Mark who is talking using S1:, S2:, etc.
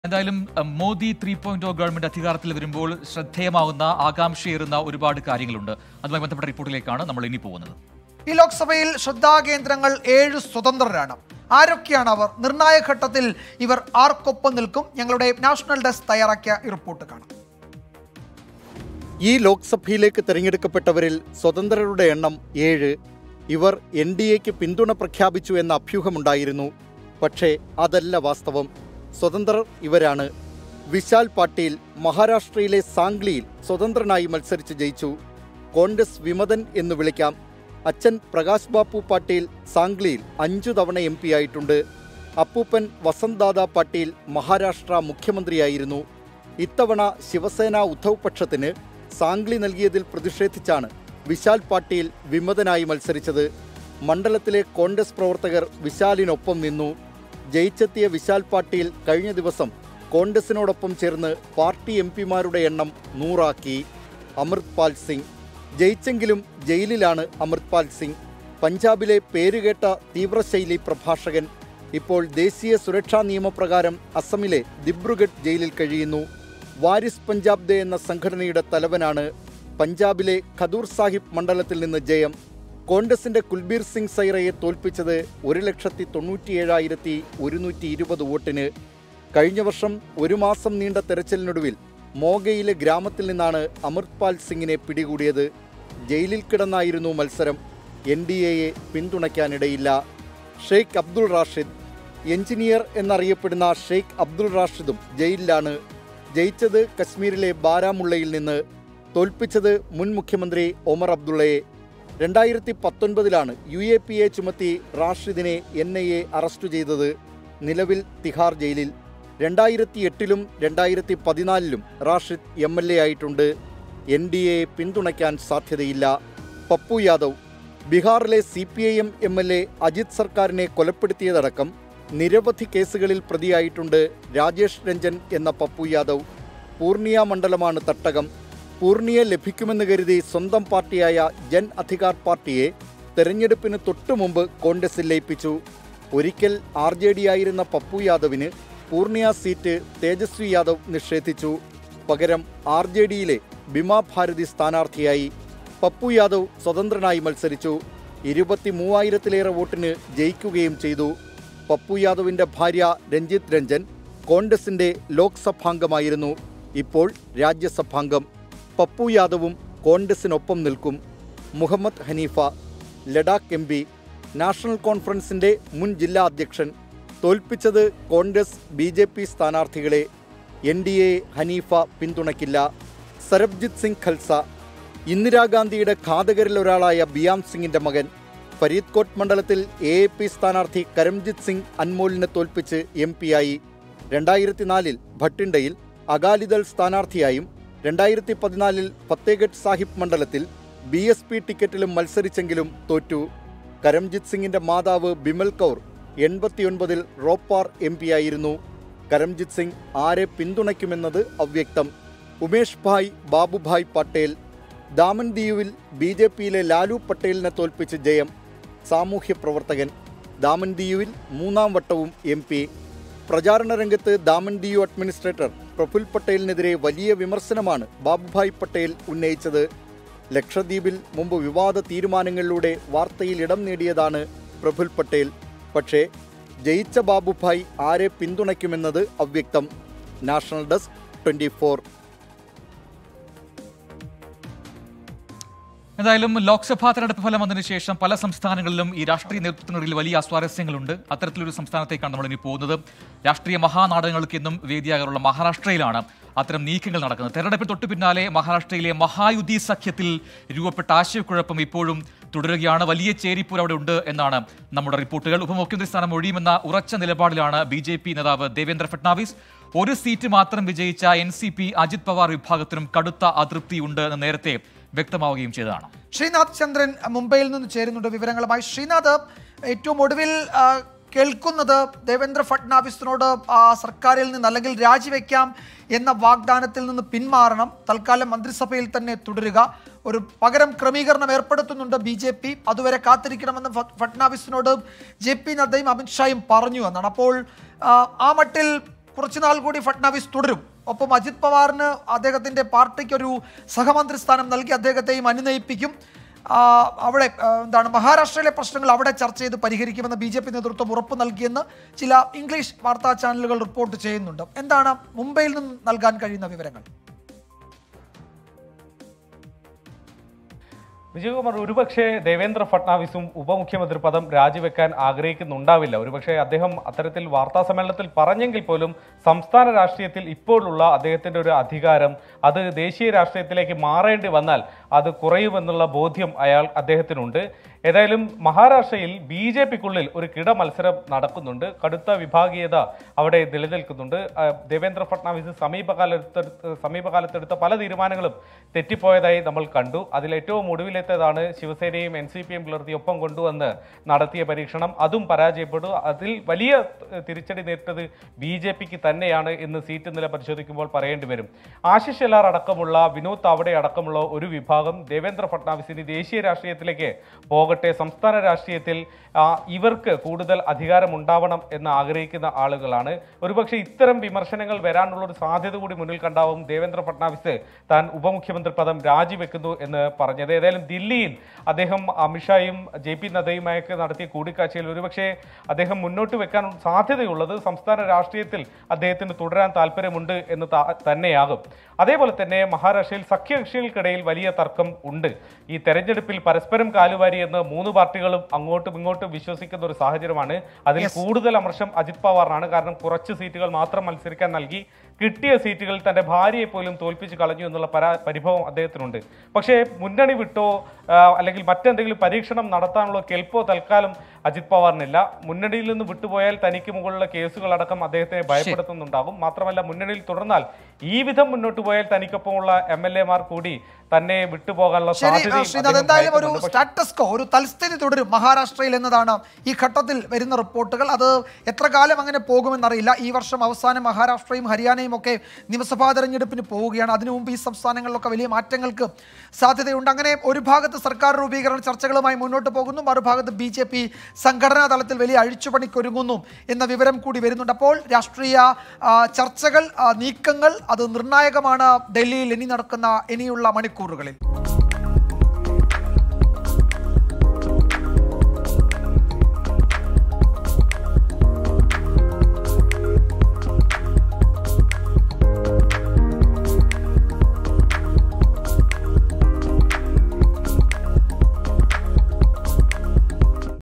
S1: എന്തായാലും അഹ്, Modi three point government അധികാരത്തിൽ വരുമ്പോൾ ശ്രദ്ധേയമാകുന്ന ആകാംക്ഷയേറുന്ന ഒരുപാട് കാര്യങ്ങളുണ്ട് അതുമായി ബന്ധപ്പെട്ട റിപ്പോർട്ടിലേക്കാണ് നമ്മൾ ഇനി പോകുന്നത്
S2: ഈ ലോക്സഭയിൽ ശ്രദ്ധാകേന്ദ്രങ്ങൾ ഏഴ് സ്വതന്ത്രരാണ് ആരൊക്കെയാണ് അവർ നിർണായക ഘട്ടത്തിൽ ഇവർ ആർക്കൊപ്പം നിൽക്കും ഞങ്ങളുടെ നാഷണൽ ഡെസ്ക് തയ്യാറാക്കിയ ഈ റിപ്പോർട്ട് കാണാം
S3: ഈ ലോക്സഭയിലേക്ക് തെരഞ്ഞെടുക്കപ്പെട്ടവരിൽ സ്വതന്ത്രരുടെ എണ്ണം ഏഴ് ഇവർ എൻ ഡി എക്ക് പിന്തുണ പ്രഖ്യാപിച്ചു എന്ന അഭ്യൂഹമുണ്ടായിരുന്നു പക്ഷേ അതല്ല വാസ്തവം സ്വതന്ത്രർ ഇവരാണ് വിശാൽ പാട്ടീൽ മഹാരാഷ്ട്രയിലെ സാംഗ്ലിയിൽ സ്വതന്ത്രനായി മത്സരിച്ച് ജയിച്ചു കോൺഗ്രസ് വിമതൻ എന്ന് വിളിക്കാം അച്ഛൻ പ്രകാശ് ബാപ്പു പാട്ടീൽ സാംഗ്ലിയിൽ അഞ്ചു തവണ എം പി ആയിട്ടുണ്ട് അപ്പൂപ്പൻ വസന്ത് ദാദാ പാട്ടീൽ മഹാരാഷ്ട്ര മുഖ്യമന്ത്രിയായിരുന്നു ഇത്തവണ ശിവസേന ഉദ്ധവ് പക്ഷത്തിന് സാംഗ്ലി നൽകിയതിൽ പ്രതിഷേധിച്ചാണ് വിശാൽ പാട്ടീൽ വിമതനായി മത്സരിച്ചത് മണ്ഡലത്തിലെ കോൺഗ്രസ് പ്രവർത്തകർ വിശാലിനൊപ്പം നിന്നു ജയിച്ചെത്തിയ വിശാൽ പാട്ടീൽ കഴിഞ്ഞ ദിവസം കോൺഗ്രസിനോടൊപ്പം ചേർന്ന് പാർട്ടി എം പിമാരുടെ എണ്ണം നൂറാക്കി അമൃത് പാൽ സിംഗ് ജയിച്ചെങ്കിലും ജയിലിലാണ് അമൃത് പാൽ സിംഗ് പഞ്ചാബിലെ പേരുകേട്ട തീവ്രശൈലി പ്രഭാഷകൻ ഇപ്പോൾ ദേശീയ സുരക്ഷാ നിയമപ്രകാരം അസമിലെ ദിബ്രുഗഡ് ജയിലിൽ കഴിയുന്നു വാരിസ് പഞ്ചാബ് ദേ എന്ന സംഘടനയുടെ തലവനാണ് പഞ്ചാബിലെ ഖദൂർ സാഹിബ് മണ്ഡലത്തിൽ നിന്ന് ജയം കോൺഗ്രസിന്റെ കുൽബീർ സിംഗ് സൈറയെ തോൽപ്പിച്ചത് ഒരു ലക്ഷത്തി തൊണ്ണൂറ്റിയേഴായിരത്തി ഒരുന്നൂറ്റി ഇരുപത് വോട്ടിന് കഴിഞ്ഞ വർഷം ഒരു മാസം നീണ്ട തെരച്ചിലിനൊടുവിൽ മോഗയിലെ ഗ്രാമത്തിൽ നിന്നാണ് അമൃത്പാൽ സിംഗിനെ പിടികൂടിയത് ജയിലിൽ കിടന്നായിരുന്നു മത്സരം എൻ ഡി എയെ പിന്തുണയ്ക്കാനിടയില്ല ഷെയ്ഖ് അബ്ദുൾ റാഷിദ് എഞ്ചിനീയർ എന്നറിയപ്പെടുന്ന ഷെയ്ഖ് അബ്ദുൾ റാഷിദും ജയിലിലാണ് ജയിച്ചത് കശ്മീരിലെ ബാരാമുള്ളയിൽ നിന്ന് തോൽപ്പിച്ചത് മുൻ മുഖ്യമന്ത്രി ഒമർ അബ്ദുള്ളയെ രണ്ടായിരത്തി പത്തൊൻപതിലാണ് യു എ പി എ ചുമത്തി റാഷിദിനെ എൻ ഐ എ അറസ്റ്റ് ചെയ്തത് നിലവിൽ തിഹാർ ജയിലിൽ രണ്ടായിരത്തി എട്ടിലും രണ്ടായിരത്തി പതിനാലിലും റാഷിദ് എം എൽ എ ആയിട്ടുണ്ട് എൻ ഡി എയെ പിന്തുണയ്ക്കാൻ സാധ്യതയില്ല പപ്പു യാദവ് ബീഹാറിലെ C P I M M L A Ajit സർക്കാരിനെ കൊലപ്പെടുത്തിയതടക്കം നിരവധി കേസുകളിൽ പ്രതിയായിട്ടുണ്ട് രാജേഷ് രഞ്ജൻ എന്ന പപ്പു യാദവ് പൂർണിയ മണ്ഡലമാണ് തട്ടകം പൂർണിയ ലഭിക്കുമെന്ന് കരുതി സ്വന്തം പാർട്ടിയായ ജൻ അധികാർ പാർട്ടിയെ തെരഞ്ഞെടുപ്പിന് തൊട്ടു മുമ്പ് കോൺഗ്രസിൽ ലയിപ്പിച്ചു ഒരിക്കൽ ആർ ജെ ഡി ആയിരുന്ന പപ്പു യാദവിന് പൂർണിയ സീറ്റ് തേജസ്വി യാദവ് നിഷേധിച്ചു പകരം ആർ ജെ ഡിയിലെ ബിമാ ഭാരതി സ്ഥാനാർത്ഥിയായി പപ്പു യാദവ് സ്വതന്ത്രനായി മത്സരിച്ചു ഇരുപത്തി മൂവായിരത്തിലേറെ വോട്ടിന് ജയിക്കുകയും ചെയ്തു പപ്പു യാദവിന്റെ ഭാര്യ രഞ്ജിത്ത് രഞ്ജൻ കോൺഗ്രസിന്റെ ലോക്സഭാംഗമായിരുന്നു ഇപ്പോൾ രാജ്യസഭാംഗം പപ്പു യാദവും കോൺഗ്രസിനൊപ്പം നിൽക്കും Muhammad Hanifa Ladakh M P national കോൺഫറൻസിന്റെ മുൻ ജില്ലാ അധ്യക്ഷൻ തോൽപ്പിച്ചത് കോൺഗ്രസ് ബി ജെ പി സ്ഥാനാർത്ഥികളെ എൻ ഡി എ ഹനീഫ പിന്തുണയ്ക്കില്ല സരബ്ജിത് സിംഗ് ഖൽസ ഇന്ദിരാഗാന്ധിയുടെ ഘാതകരിൽ ഒരാളായ ബിയാം സിംഗിന്റെ മകൻ ഫരീദ്കോട്ട് മണ്ഡലത്തിൽ എ എ പി സ്ഥാനാർത്ഥി കരംജിത് സിംഗ് അൻമോലിനെ തോൽപ്പിച്ച് എം പിയായി രണ്ടായിരത്തി നാലിൽ ഭട്ടിണ്ടയിൽ അകാലിദൾ സ്ഥാനാർത്ഥിയായും രണ്ടായിരത്തി പതിനാലിൽ ഫത്തേഗഡ് സാഹിബ് മണ്ഡലത്തിൽ ബി എസ് പി ടിക്കറ്റിലും മത്സരിച്ചെങ്കിലും തോറ്റു കരംജിത് സിംഗിന്റെ മാതാവ് ബിമൽ കൗർ എൺപത്തിയൊൻപതിൽ റോപ്പാർ എം പിയായിരുന്നു കരംജിത് സിംഗ് ആരെ പിന്തുണയ്ക്കുമെന്നത് അവ്യക്തം ഉമേഷ് ഭായ് ബാബുഭായ് പട്ടേൽ ദാമൻ ദിയുവിൽ ബി ജെ പിയിലെ ലാലു പട്ടേലിനെ തോൽപ്പിച്ച് ജയം സാമൂഹ്യ പ്രവർത്തകൻ ദാമൻ ദിയുവിൽ മൂന്നാം വട്ടവും എം പി പ്രചാരണ രംഗത്ത് ദാമൻ ദിയു അഡ്മിനിസ്ട്രേറ്റർ പ്രഫുൽ പട്ടേലിനെതിരെ വലിയ വിമർശനമാണ് ബാബുഭായ് പട്ടേൽ ഉന്നയിച്ചത് ലക്ഷദ്വീപിൽ മുമ്പ് വിവാദ തീരുമാനങ്ങളിലൂടെ വാർത്തയിൽ ഇടം നേടിയതാണ് പ്രഫുൽ പട്ടേൽ പക്ഷേ ജയിച്ച ബാബുഭായ് ആരെ പിന്തുണയ്ക്കുമെന്നത് അവ്യക്തം നാഷണൽ ഡെസ്ക് ട്വൻറ്റി
S1: എന്തായാലും ലോക്സഭാ തെരഞ്ഞെടുപ്പ് ഫലം വന്നതിന് ശേഷം പല സംസ്ഥാനങ്ങളിലും ഈ രാഷ്ട്രീയ നേതൃത്വത്തിനിടയിൽ വലിയ അസ്വാരസ്യങ്ങളുണ്ട് അത്തരത്തിലൊരു സംസ്ഥാനത്തേക്കാണ് നമ്മൾ ഇനി പോകുന്നത് രാഷ്ട്രീയ മഹാനാടകങ്ങൾക്ക് എന്നും വേദിയാകാറുള്ള മഹാരാഷ്ട്രയിലാണ് അത്തരം നീക്കങ്ങൾ നടക്കുന്നത് തെരഞ്ഞെടുപ്പിൽ തൊട്ടു പിന്നാലെ മഹാരാഷ്ട്രയിലെ മഹായുദ്ധി സഖ്യത്തിൽ രൂപപ്പെട്ട ആശയക്കുഴപ്പം ഇപ്പോഴും തുടരുകയാണ് വലിയ ചേരിപ്പൂർ അവിടെ ഉണ്ട് എന്നാണ് നമ്മുടെ റിപ്പോർട്ടുകൾ ഉപമുഖ്യമന്ത്രി സ്ഥാനം ഒഴിയുമെന്ന ഉറച്ച നിലപാടിലാണ് ബി ജെ പി നേതാവ് ദേവേന്ദ്ര ഫട്നാവിസ് ഒരു സീറ്റ് മാത്രം വിജയിച്ച N C P Ajit Pawar വിഭാഗത്തിനും കടുത്ത അതൃപ്തിയുണ്ട് എന്ന് നേരത്തെ വ്യക്തമാവുകയും ചെയ്തതാണ്
S2: ശ്രീനാഥ് ചന്ദ്രൻ മുംബൈയിൽ നിന്ന് ചേരുന്നുണ്ട് വിവരങ്ങളുമായി ശ്രീനാഥ് ഏറ്റവും ഒടുവിൽ ആ, കേൾക്കുന്നത് ദേവേന്ദ്ര ഫട്നാവിസിനോട് ആ, സർക്കാരിൽ നിന്ന് അല്ലെങ്കിൽ രാജിവെക്കാം എന്ന വാഗ്ദാനത്തിൽ നിന്ന് പിന്മാറണം തൽക്കാലം മന്ത്രിസഭയിൽ തന്നെ തുടരുക ഒരു പകരം ക്രമീകരണം ഏർപ്പെടുത്തുന്നുണ്ട് ബി ജെ പി അതുവരെ കാത്തിരിക്കണമെന്ന് ഫ- ഫട്നാവിസിനോട് ജെ പി നദ്ദയും അമിത്ഷായും പറഞ്ഞു എന്നാണ് അപ്പോൾ ആ, ആ മട്ടിൽ കുറച്ചുനാൾ കൂടി ഫട്നാവിസ് തുടരും ഒപ്പം അജിത് പവാറിന് അദ്ദേഹത്തിന്റെ പാർട്ടിക്ക് ഒരു സഹമന്ത്രി സ്ഥാനം നൽകി അദ്ദേഹത്തെയും അനുനയിപ്പിക്കും ആ, അവിടെ ആ, എന്താണ് മഹാരാഷ്ട്രയിലെ പ്രശ്നങ്ങൾ അവിടെ ചർച്ച ചെയ്ത് പരിഹരിക്കുമെന്ന് ബി ജെ പി നേതൃത്വം ഉറപ്പ് നൽകിയെന്ന് ചില ഇംഗ്ലീഷ് വാർത്താ ചാനലുകൾ റിപ്പോർട്ട് ചെയ്യുന്നുണ്ട് എന്താണ് മുംബൈയിൽ നിന്ന് നൽകാൻ കഴിയുന്ന വിവരങ്ങൾ
S4: വിജയകുമാർ ഒരുപക്ഷെ ദേവേന്ദ്ര ഫട്നാവിസും ഉപമുഖ്യമന്ത്രി പദം രാജിവെക്കാൻ ആഗ്രഹിക്കുന്നുണ്ടാവില്ല ഒരുപക്ഷെ അദ്ദേഹം അത്തരത്തിൽ വാർത്താ സമ്മേളനത്തിൽ പറഞ്ഞെങ്കിൽ പോലും സംസ്ഥാന രാഷ്ട്രീയത്തിൽ ഇപ്പോഴുള്ള അദ്ദേഹത്തിന്റെ ഒരു അധികാരം അത് ദേശീയ രാഷ്ട്രീയത്തിലേക്ക് മാറേണ്ടി വന്നാൽ അത് കുറയുമെന്നുള്ള ബോധ്യം അയാൾ അദ്ദേഹത്തിനുണ്ട് ഏതായാലും മഹാരാഷ്ട്രയിൽ ബി ജെ പിക്കുള്ളിൽ ഒരു കിട മത്സരം നടക്കുന്നുണ്ട് കടുത്ത വിഭാഗീയത അവിടെ നിലനിൽക്കുന്നുണ്ട് ആ, ദേവേന്ദ്ര ഫട്നാവിസ് സമീപകാലത്തെടുത്ത് സമീപകാലത്തെടുത്ത പല തീരുമാനങ്ങളും തെറ്റിപ്പോയതായി നമ്മൾ കണ്ടു അതിൽ ഏറ്റവും ഒടുവിലെത്തേതാണ് ശിവസേനയും എൻ സി പിയും പുലർത്തി ഒപ്പം കൊണ്ടുവന്ന് നടത്തിയ പരീക്ഷണം അതും പരാജയപ്പെട്ടു അതിൽ വലിയ ത- തിരിച്ചടി നേരിട്ടത് ബി ജെ പിക്ക് തന്നെയാണ് എന്ന് സീറ്റ് നില പരിശോധിക്കുമ്പോൾ പറയേണ്ടി വരും ആശിഷ് എലാർ അടക്കമുള്ള വിനോദ് താവടെ അടക്കമുള്ള ഒരു വിഭാഗം ദേവേന്ദ്ര ഫട്നാവിസിന് ദേശീയ രാഷ്ട്രീയത്തിലേക്ക് പോകട്ടെ സംസ്ഥാന രാഷ്ട്രീയത്തിൽ ആ, ഇവർക്ക് കൂടുതൽ അധികാരം ഉണ്ടാവണം എന്ന് ആഗ്രഹിക്കുന്ന ആളുകളാണ് ഒരുപക്ഷെ ഇത്തരം വിമർശനങ്ങൾ വരാനുള്ള ഒരു സാധ്യത കൂടി മുന്നിൽ കണ്ടാവും ദേവേന്ദ്ര ഫട്നാവിസ് താൻ ഉപമുഖ്യമന്ത്രി പദം രാജിവെക്കുന്നു എന്ന് പറഞ്ഞത് ഏതായാലും ദില്ലിയിൽ അദ്ദേഹം അമിത്ഷായും ജെ പി നദ്ദയുമായൊക്കെ നടത്തിയ കൂടിക്കാഴ്ചയിൽ ഒരുപക്ഷെ അദ്ദേഹം മുന്നോട്ട് വെക്കാൻ സാധ്യതയുള്ളത് സംസ്ഥാന രാഷ്ട്രീയത്തിൽ അദ്ദേഹത്തിന് തുടരാൻ താല്പര്യമുണ്ട് എന്ന് ത- തന്നെയാകും അതേപോലെ തന്നെ മഹാരാഷ്ട്രയിൽ സഖ്യകക്ഷികൾക്കിടയിൽ വലിയ തർക്കം ഉണ്ട് ഈ തെരഞ്ഞെടുപ്പിൽ പരസ്പരം കാലുവാരി എന്ന് മൂന്ന് പാർട്ടികളും അങ്ങോട്ടും ഇങ്ങോട്ടും വിശ്വസിക്കുന്ന ഒരു സാഹചര്യമാണ് അതിൽ കൂടുതൽ അമർഷം അജിത് പവാറിനാണ് കാരണം കുറച്ച് സീറ്റുകൾ മാത്രം മത്സരിക്കാൻ നൽകി കിട്ടിയ സീറ്റുകൾ തന്റെ ഭാര്യയെ പോലും തോൽപ്പിച്ച് കളഞ്ഞു എന്നുള്ള പരാ പരിഭവം അദ്ദേഹത്തിനുണ്ട് പക്ഷേ മുന്നണി വിട്ടോ ആ, അല്ലെങ്കിൽ മറ്റെന്തെങ്കിലും പരീക്ഷണം നടത്താനുള്ള കെൽപ്പോ തൽക്കാലം അജിത് പവാറിനില്ല മുന്നണിയിൽ നിന്ന് വിട്ടുപോയാൽ തനിക്ക് മുകളിലുള്ള കേസുകളടക്കം അദ്ദേഹത്തെ ഭയപ്പെടുത്തുന്നുണ്ടാകും മാത്രമല്ല മുന്നണിയിൽ തുടർന്നാൽ ഈ വിധം മുന്നോട്ട് പോയാൽ തനിക്കൊപ്പമുള്ള എം എൽ എമാർ കൂടി തന്നെ വിട്ടുപോകാനുള്ള
S2: ശരി
S4: സാധ്യതയും
S2: ശ്രീനാഥ്
S4: അദ്ദേഹം
S2: എന്തായാലും ഒരു
S4: ഭയക്കുന്നുണ്ട്. പക്ഷേ
S2: സ്റ്റാറ്റസ്കോ ഒരു തൽസ്ഥിതി തുടരും മഹാരാഷ്ട്രയിൽ എന്നതാണ് ഈ ഘട്ടത്തിൽ വരുന്ന റിപ്പോർട്ടുകൾ അത് എത്ര കാലം അങ്ങനെ പോകുമെന്നറിയില്ല ഈ വർഷം അവസാനം മഹാരാഷ്ട്രയും ഹരിയാനയും ഒക്കെ നിയമസഭാ തെരഞ്ഞെടുപ്പിന് പോവുകയാണ് അതിനു മുമ്പ് ഈ സംസ്ഥാനങ്ങളിലൊക്കെ വലിയ മാറ്റങ്ങൾക്ക് സാധ്യതയുണ്ട് അങ്ങനെ ഒരു ഭാഗത്ത് സർക്കാർ രൂപീകരണ ചർച്ചകളുമായി മുന്നോട്ട് പോകുന്നു മറുഭാഗത്ത് ബി ജെ പി സംഘടനാ തലത്തിൽ വലിയ അഴിച്ചുപണിക്കൊരുങ്ങുന്നു എന്ന വിവരം കൂടി വരുന്നുണ്ട് അപ്പോൾ രാഷ്ട്രീയ ആ, ചർച്ചകൾ ആ, നീക്കങ്ങൾ അത് നിർണായകമാണ് ഡൽഹിയിൽ ഇനി നടക്കുന്ന ഇനിയുള്ള മണിക്കൂറുകളിൽ